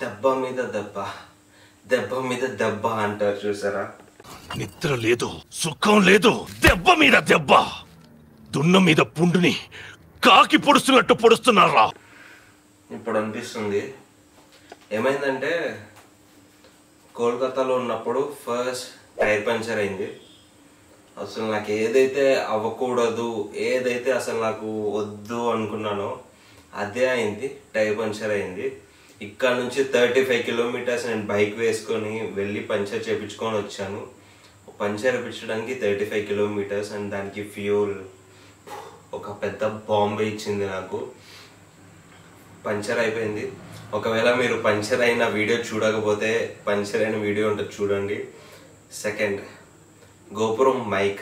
దెబ్బ మీద దెబ్బ దెబ్బ మీద దెబ్బ అంటారు చూసారా నిద్ర లేదు సుఖం లేదు దెబ్బ మీద దెబ్బ దున్న మీద పుండుని కాకి పొడుస్తున్నట్టు పొడుస్తున్నారా ఇప్పుడు అనిపిస్తుంది ఏమైందంటే కోల్కతాలో ఉన్నప్పుడు ఫస్ట్ టైర్ పంచర్ అయింది అసలు నాకు ఏదైతే అవ్వకూడదు ఏదైతే అసలు నాకు వద్దు అనుకున్నానో అదే అయింది టైర్ పంచర్ అయింది ఇక్కడ నుంచి థర్టీ ఫైవ్ కిలోమీటర్స్ నేను బైక్ వేసుకొని వెళ్ళి పంచర్ చేపించుకొని వచ్చాను పంచర్ వేయించడానికి థర్టీ ఫైవ్ కిలోమీటర్స్ అండ్ దానికి ఫ్యూల్ ఒక పెద్ద బాంబే ఇచ్చింది నాకు పంచర్ అయిపోయింది ఒకవేళ మీరు పంచర్ అయిన వీడియో చూడకపోతే పంచర్ అయిన వీడియో ఉంటుంది చూడండి సెకండ్ గోపురం మైక్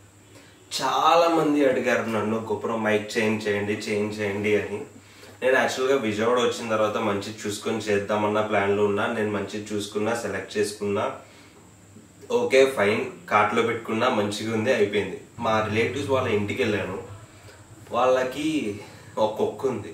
చాలా మంది అడిగారు నన్ను గోపురం మైక్ చేంజ్ చేయండి చేంజ్ చేయండి అని నేను యాక్చువల్గా విజయవాడ వచ్చిన తర్వాత మంచి చూసుకొని చేద్దామన్న ప్లాన్లో ఉన్నా నేను మంచి చూసుకున్నా సెలెక్ట్ చేసుకున్నా ఓకే ఫైన్ కార్ట్లో పెట్టుకున్నా మంచిగా ఉంది అయిపోయింది మా రిలేటివ్స్ వాళ్ళ ఇంటికి వెళ్ళాను వాళ్ళకి ఒక కుక్క ఉంది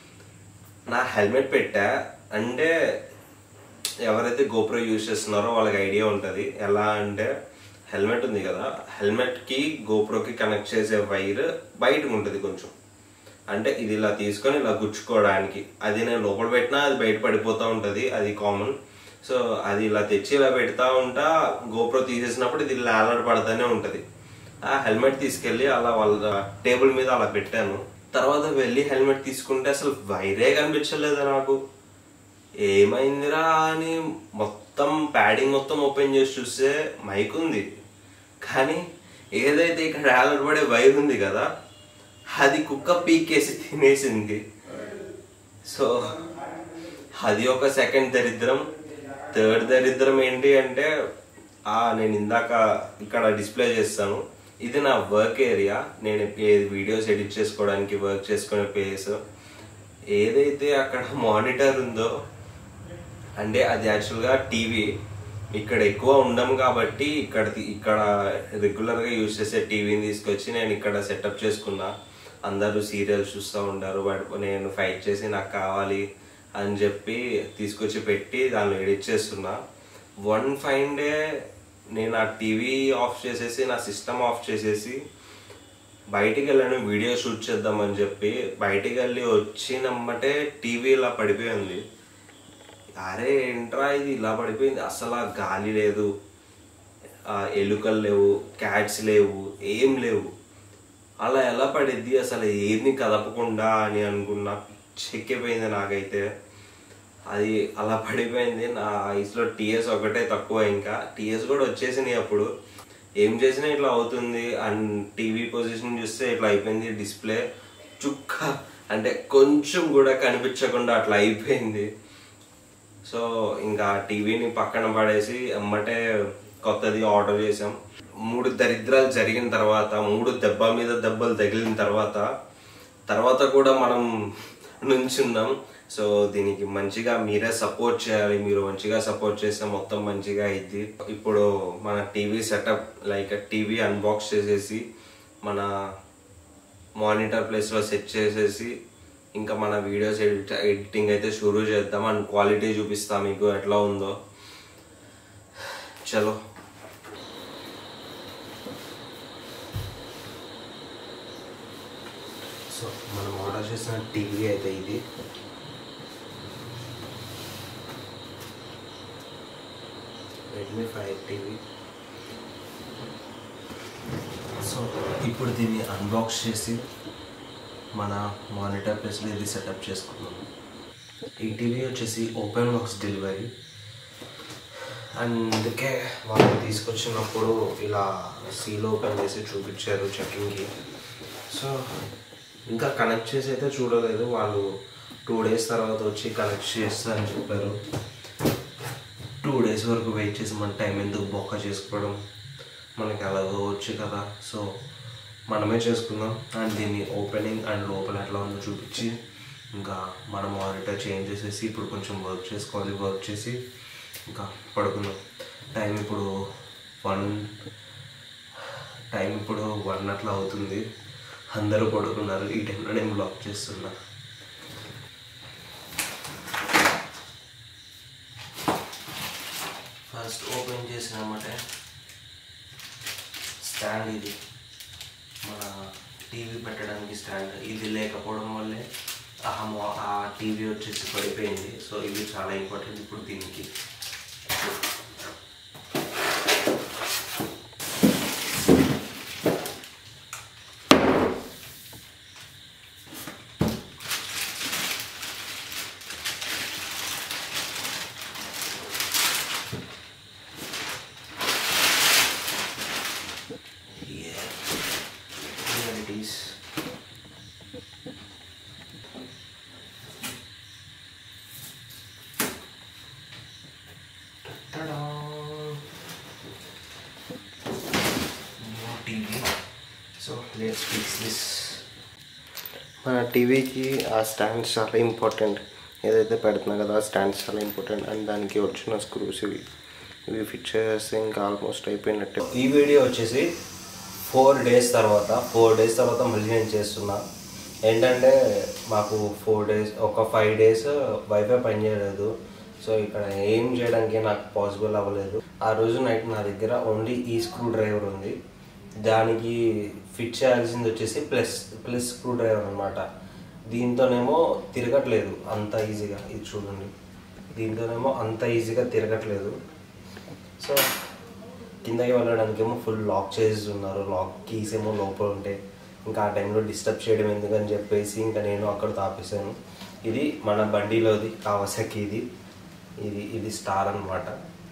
నా హెల్మెట్ పెట్టా అంటే ఎవరైతే గోప్రో యూజ్ చేస్తున్నారో వాళ్ళకి ఐడియా ఉంటుంది ఎలా అంటే హెల్మెట్ ఉంది కదా హెల్మెట్కి గోప్రోకి కనెక్ట్ చేసే వైర్ బయటకు ఉంటుంది కొంచెం అంటే ఇది ఇలా తీసుకొని ఇలా గుచ్చుకోవడానికి అది నేను లోపల పెట్టినా అది బయట పడిపోతూ ఉంటుంది అది కామన్ సో అది ఇలా తెచ్చి ఇలా పెడతా ఉంటా గోప్రో తీసేసినప్పుడు ఇది ఇలా అలర్ట్ పడుతూనే ఉంటుంది ఆ హెల్మెట్ తీసుకెళ్ళి అలా వాళ్ళ టేబుల్ మీద అలా పెట్టాను తర్వాత వెళ్ళి హెల్మెట్ తీసుకుంటే అసలు వైరే కనిపించలేదు నాకు ఏమైందిరా అని మొత్తం ప్యాడింగ్ మొత్తం ఓపెన్ చేసి చూస్తే మైక్ ఉంది కానీ ఏదైతే ఇక్కడ అలర్ట్ పడే వైర్ ఉంది కదా అది కుక్క పీకేసి తినేసింది సో అది ఒక సెకండ్ దరిద్రం థర్డ్ దరిద్రం ఏంటి అంటే ఆ నేను ఇందాక ఇక్కడ డిస్ప్లే చేస్తాను ఇది నా వర్క్ ఏరియా నేను వీడియోస్ ఎడిట్ చేసుకోవడానికి వర్క్ చేసుకునే ప్లేస్ ఏదైతే అక్కడ మానిటర్ ఉందో అంటే అది యాక్చువల్గా టీవీ ఇక్కడ ఎక్కువ ఉండం కాబట్టి ఇక్కడ ఇక్కడ రెగ్యులర్గా యూజ్ చేసే టీవీని తీసుకొచ్చి నేను ఇక్కడ సెటప్ చేసుకున్నా అందరూ సీరియల్స్ చూస్తూ ఉంటారు బట్ నేను ఫైట్ చేసి నాకు కావాలి అని చెప్పి తీసుకొచ్చి పెట్టి దాన్ని ఎడిట్ చేస్తున్నా వన్ ఫైన్ డే నేను ఆ టీవీ ఆఫ్ చేసేసి నా సిస్టమ్ ఆఫ్ చేసేసి బయటికి వెళ్ళాను వీడియో షూట్ చేద్దామని చెప్పి బయటికి వెళ్ళి వచ్చినమ్మటే టీవీ ఇలా పడిపోయింది అరే ఏంట్రా ఇది ఇలా పడిపోయింది అసలు ఆ గాలి లేదు ఆ ఎలుకలు లేవు క్యాట్స్ లేవు ఏం లేవు అలా ఎలా పడిద్ది అసలు ఏమి కదపకుండా అని అనుకున్నా చెక్కిపోయింది నాకైతే అది అలా పడిపోయింది నా ఐస్లో టీఎస్ ఒకటే తక్కువ ఇంకా టీఎస్ కూడా వచ్చేసినాయి అప్పుడు ఏం చేసినా ఇట్లా అవుతుంది అండ్ టీవీ పొజిషన్ చూస్తే ఇట్లా అయిపోయింది డిస్ప్లే చుక్క అంటే కొంచెం కూడా కనిపించకుండా అట్లా అయిపోయింది సో ఇంకా టీవీని పక్కన పడేసి ఎమ్మటే కొత్తది ఆర్డర్ చేసాం మూడు దరిద్రాలు జరిగిన తర్వాత మూడు దెబ్బ మీద దెబ్బలు తగిలిన తర్వాత తర్వాత కూడా మనం నుంచున్నాం సో దీనికి మంచిగా మీరే సపోర్ట్ చేయాలి మీరు మంచిగా సపోర్ట్ చేస్తే మొత్తం మంచిగా అయింది ఇప్పుడు మన TV setup like TV unbox చేసేసి మన మానిటర్ ప్లేస్లో సెట్ చేసేసి ఇంకా మన వీడియోస్ ఎడిట్ ఎడిటింగ్ అయితే షురూ చేద్దాం అండ్ క్వాలిటీ చూపిస్తా మీకు ఎట్లా ఉందో చలో సో మనం ఆర్డర్ చేసిన టీవీ అయితే ఇది రెడ్మీ ఫైవ్ టీవీ సో ఇప్పుడు దీన్ని అన్బాక్స్ చేసి మన మానిటర్ ప్లేస్లో ఇది సెటప్ చేసుకున్నాము ఈ టీవీ వచ్చేసి ఓపెన్ బాక్స్ డెలివరీ అందుకే వాళ్ళు తీసుకొచ్చినప్పుడు ఇలా సీల్ ఓపెన్ చేసి చూపించారు చెక్కింగ్కి సో ఇంకా కనెక్ట్ చేసి అయితే చూడలేదు వాళ్ళు టూ డేస్ తర్వాత వచ్చి కనెక్ట్ చేస్తారని చెప్పారు టూ డేస్ వరకు వెయిట్ చేసి మన టైం ఎందుకు బొక్క చేసుకోవడం మనకి అలాగో వచ్చు కదా సో మనమే చేసుకుందాం అండ్ దీన్ని ఓపెనింగ్ అండ్ లోపల ఎట్లా ఉందో చూపించి ఇంకా మన మానిటర్ చేంజ్ చేసేసి ఇప్పుడు కొంచెం వర్క్ చేసుకోవాలి వర్క్ చేసి ఇంకా పడుకుందాం టైం ఇప్పుడు వన్ టైం ఇప్పుడు వన్ అట్లా అవుతుంది అందరూ పడుకున్నారు ఈ టైంలో నేను బ్లాక్ చేస్తున్నా ఫస్ట్ ఓపెన్ చేసినామంట స్టాండ్ ఇది మన టీవీ పెట్టడానికి స్టాండ్ ఇది లేకపోవడం వల్లే ఆ మొ- ఆ టీవీ వచ్చేసి పడిపోయింది సో ఇది చాలా ఇంపార్టెంట్ ఇప్పుడు దీనికి Here. Here it is. Ta-da! New TV. So let's fix this. మన టీవీకి ఆ స్టాండ్స్ చాలా ఇంపార్టెంట్ ఏదైతే పెడుతున్నా కదా ఆ స్టాండ్స్ చాలా ఇంపార్టెంట్ అండ్ దానికి వచ్చిన స్క్రూస్ ఇవి ఇవి ఫిట్ చేస్తే ఇంకా ఆల్మోస్ట్ అయిపోయినట్టే ఈ వీడియో వచ్చేసి ఫోర్ డేస్ తర్వాత ఫోర్ డేస్ తర్వాత మళ్ళీ నేను చేస్తున్నా ఏంటంటే మాకు ఫోర్ డేస్ ఒక ఫైవ్ డేస్ వైఫై పనిచేయలేదు సో ఇక్కడ ఏం చేయడానికి నాకు పాసిబుల్ అవ్వలేదు ఆ రోజు నైట్ నా దగ్గర ఓన్లీ ఈ స్క్రూ డ్రైవర్ ఉంది దానికి ఫిట్ చేయాల్సింది వచ్చేసి ప్లస్ ప్లస్ స్క్రూ డ్రైవర్ అనమాట దీంతోనేమో తిరగట్లేదు అంత ఈజీగా ఇది చూడండి దీంతోనేమో అంత ఈజీగా తిరగట్లేదు సో కిందకి వెళ్ళడానికేమో ఫుల్ లాక్ చేసి ఉన్నారు లాక్ కీస్ ఏమో లోపల ఉంటాయి ఇంకా ఆ టైంలో డిస్టర్బ్ చేయడం ఎందుకని చెప్పేసి ఇంకా నేను అక్కడ తాపేశాను ఇది మన బండిలోది కావసకి ఇది ఇది ఇది స్టార్ అనమాట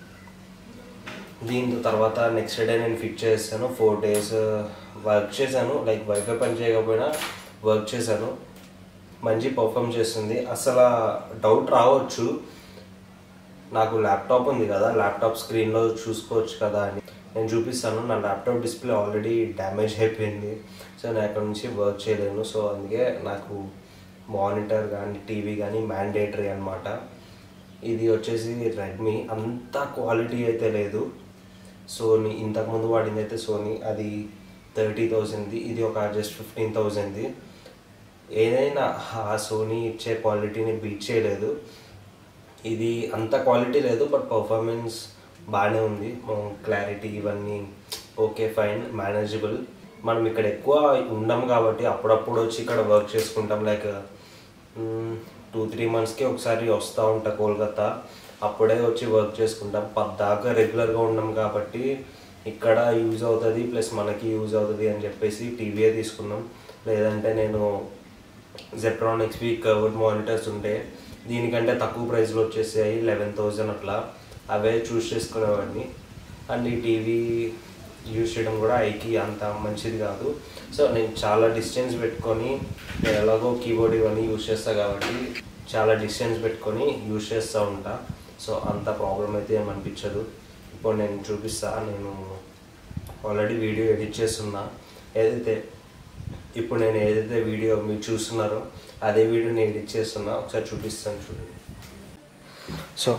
దీంతో తర్వాత నెక్స్ట్ డే నేను ఫిట్ చేశాను ఫోర్ డేస్ వర్క్ చేశాను లైక్ వైఫై పని చేయకపోయినా వర్క్ చేశాను మంచి పర్ఫామ్ చేస్తుంది అసలు డౌట్ రావచ్చు నాకు ల్యాప్టాప్ ఉంది కదా ల్యాప్టాప్ స్క్రీన్లో చూసుకోవచ్చు కదా అని నేను చూపిస్తాను నా ల్యాప్టాప్ డిస్ప్లే ఆల్రెడీ డ్యామేజ్ అయిపోయింది సో నేను అక్కడ నుంచి వర్క్ చేయలేను సో అందుకే నాకు మానిటర్ కానీ టీవీ కానీ మ్యాండేటరీ అనమాట ఇది వచ్చేసి రెడ్మీ అంత క్వాలిటీ అయితే లేదు సోనీ ఇంతకుముందు వాడింది అయితే సోనీ అది థర్టీ థౌజండ్ది ఇది ఒక జస్ట్ ఫిఫ్టీన్ థౌజండ్ది ఏదైనా ఆ సోనీ ఇచ్చే క్వాలిటీని బీట్ చేయలేదు ఇది అంత క్వాలిటీ లేదు బట్ పర్ఫార్మెన్స్ బాగానే ఉంది క్లారిటీ ఇవన్నీ ఓకే ఫైన్ మేనేజబుల్ మనం ఇక్కడ ఎక్కువ ఉండం కాబట్టి అప్పుడప్పుడు వచ్చి ఇక్కడ వర్క్ చేసుకుంటాం లైక్ టూ త్రీ మంత్స్కి ఒకసారి వస్తూ ఉంటా కోల్కతా అప్పుడే వచ్చి వర్క్ చేసుకుంటాం పద్దాకా రెగ్యులర్గా ఉన్నాం కాబట్టి ఇక్కడ యూజ్ అవుతుంది ప్లస్ మనకి యూజ్ అవుతుంది అని చెప్పేసి టీవీయే తీసుకున్నాం లేదంటే నేను జెప్ట్రాన్ ఎక్స్పీ కర్వ్డ్ మానిటర్స్ ఉంటే దీనికంటే తక్కువ ప్రైస్లో వచ్చేసాయి లెవెన్ థౌజండ్ అట్లా అవే చూస్ చేసుకునేవాడిని అండ్ ఈ టీవీ యూజ్ చేయడం కూడా ఐకి అంత మంచిది కాదు సో నేను చాలా డిస్టెన్స్ పెట్టుకొని నేను ఎలాగో కీబోర్డ్ ఇవన్నీ యూజ్ చేస్తా కాబట్టి చాలా డిస్టెన్స్ పెట్టుకొని యూజ్ చేస్తూ ఉంటా సో అంత ప్రాబ్లం అయితే ఏమనిపించదు ఇప్పుడు నేను చూపిస్తా నేను ఆల్రెడీ వీడియో ఎడిట్ చేస్తున్నా ఏదైతే ఇప్పుడు నేను ఏదైతే వీడియో మీరు చూస్తున్నారో అదే వీడియో నేను ఎడిట్ చేస్తున్నా ఒకసారి చూపిస్తాను చూడండి సో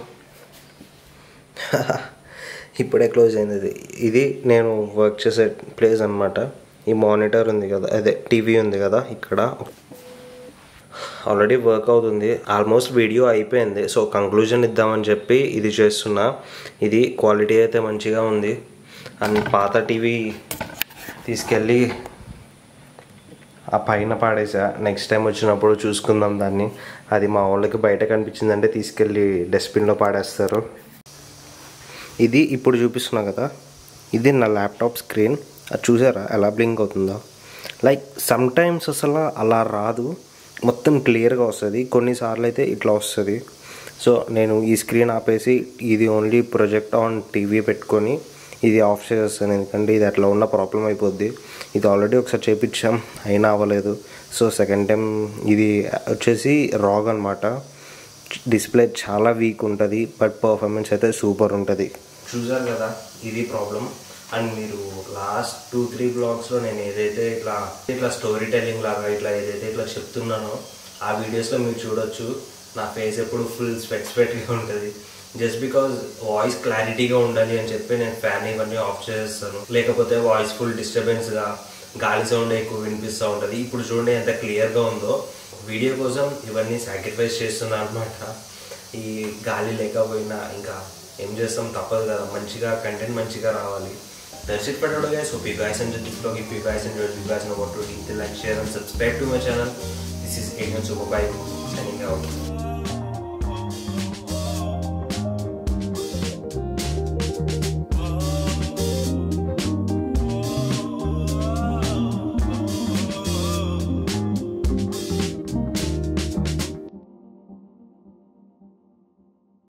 ఇప్పుడే క్లోజ్ అయింది ఇది ఇది నేను వర్క్ చేసే ప్లేస్ అనమాట ఈ మానిటర్ ఉంది కదా అదే టీవీ ఉంది కదా ఇక్కడ ఆల్రెడీ వర్క్ అవుతుంది ఆల్మోస్ట్ వీడియో అయిపోయింది సో కంక్లూజన్ ఇద్దామని చెప్పి ఇది చేస్తున్నా ఇది క్వాలిటీ అయితే మంచిగా ఉంది అండ్ పాత టీవీ తీసుకెళ్ళి ఆ పైన పాడేసా నెక్స్ట్ టైం వచ్చినప్పుడు చూసుకుందాం దాన్ని అది మా వాళ్ళకి బయట కనిపించిందంటే తీసుకెళ్ళి డస్ట్బిన్లో పాడేస్తారు ఇది ఇప్పుడు చూపిస్తున్నా కదా ఇది నా ల్యాప్టాప్ స్క్రీన్ అది చూసారా ఎలా బ్లింక్ అవుతుందో లైక్ సమ్ టైమ్స్ అసలు అలా రాదు మొత్తం క్లియర్గా వస్తుంది కొన్నిసార్లు అయితే ఇట్లా వస్తుంది సో నేను ఈ స్క్రీన్ ఆపేసి ఇది ఓన్లీ ప్రొజెక్ట్ ఆన్ టీవీ పెట్టుకొని ఇది ఆఫ్ చేసేస్తాను ఎందుకంటే ఇది అట్లా ఉన్న ప్రాబ్లం అయిపోద్ది ఇది ఆల్రెడీ ఒకసారి చేపించాం అయినా అవ్వలేదు సో సెకండ్ టైం ఇది వచ్చేసి రాగ్ అనమాట డిస్ప్లే చాలా వీక్ ఉంటుంది బట్ పర్ఫార్మెన్స్ అయితే సూపర్ ఉంటుంది చూసారు కదా ఇది ప్రాబ్లం అండ్ మీరు లాస్ట్ టూ త్రీ బ్లాగ్స్లో నేను ఏదైతే ఇట్లా ఇట్లా స్టోరీ టెల్లింగ్ లాగా ఇట్లా ఏదైతే ఇట్లా చెప్తున్నానో ఆ వీడియోస్లో మీరు చూడొచ్చు నా ఫేస్ ఎప్పుడు ఫుల్ స్పెక్స్ పెట్టిగా ఉంటుంది జస్ట్ బికాజ్ వాయిస్ క్లారిటీగా ఉండాలి అని చెప్పి నేను ఫ్యాన్ ఇవన్నీ ఆఫ్ చేస్తాను లేకపోతే వాయిస్ ఫుల్ డిస్టర్బెన్స్గా గాలి సౌండ్ ఎక్కువ వినిపిస్తూ ఉంటుంది ఇప్పుడు చూడండి ఎంత క్లియర్గా ఉందో వీడియో కోసం ఇవన్నీ సాక్రిఫైస్ చేస్తున్నా అనమాట ఈ గాలి లేకపోయినా ఇంకా ఏం చేస్తాం తప్పదు కదా మంచిగా కంటెంట్ మంచిగా రావాలి that's it for guys hope you guys enjoyed this vlog if you guys enjoyed you guys know what to do hit the like share and subscribe to my channel this is Adrian Superbike signing out